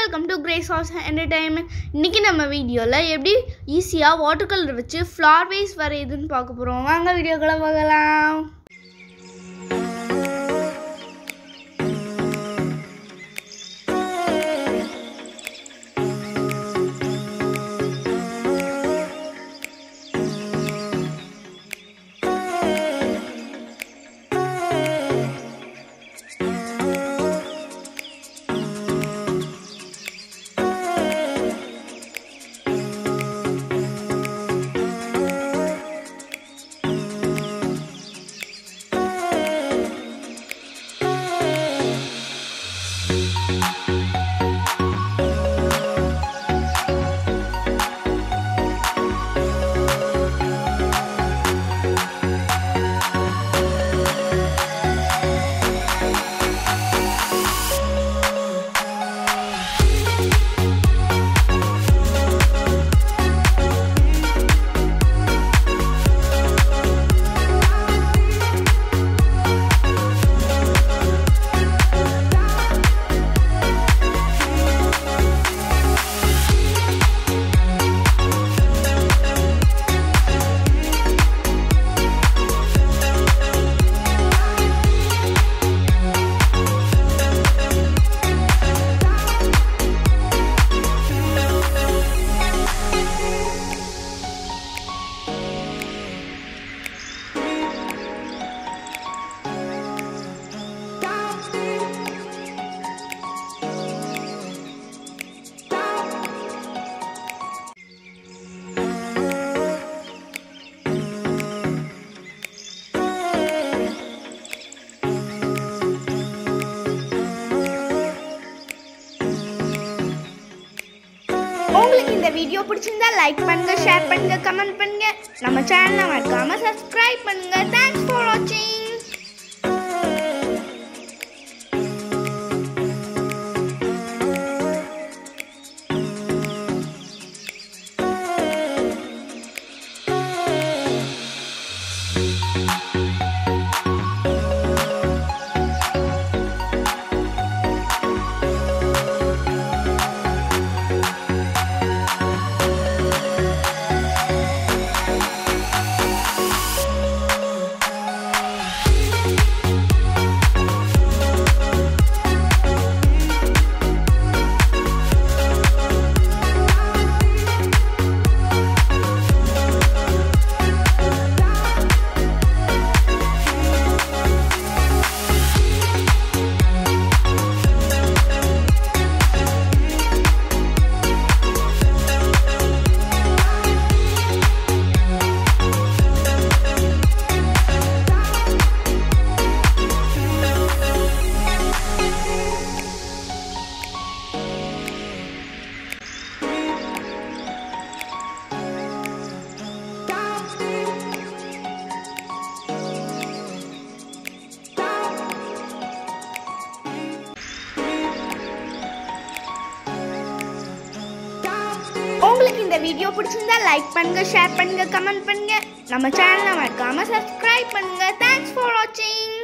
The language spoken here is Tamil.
welcome to grace house entertainment இன்றைக்கி நம்ம வீடியோவில் எப்படி ஈஸியாக வாட்டர் கலர் வச்சு ஃப்ளார் வைஸ் வரையுதுன்னு பார்க்க போகிறோம் வாங்க வீடியோக்களை பார்க்கலாம் உங்களுக்கு இந்த வீடியோ பிடிச்சிருந்தா லைக் பண்ணுங்க ஷேர் பண்ணுங்க கமெண்ட் பண்ணுங்க நம்ம சேனலை மறக்காம சப்ஸ்கிரைப் பண்ணுங்க தேங்க்ஸ் ஃபார் வாட்சிங் உங்களுக்கு இந்த வீடியோ பிடிச்சிருந்தா லைக் பண்ணுங்க ஷேர் பண்ணுங்க கமெண்ட் பண்ணுங்க நம்ம சேனலை மறக்காம சப்ஸ்கிரைப் பண்ணுங்க தேங்க்ஸ் ஃபார் வாட்சிங்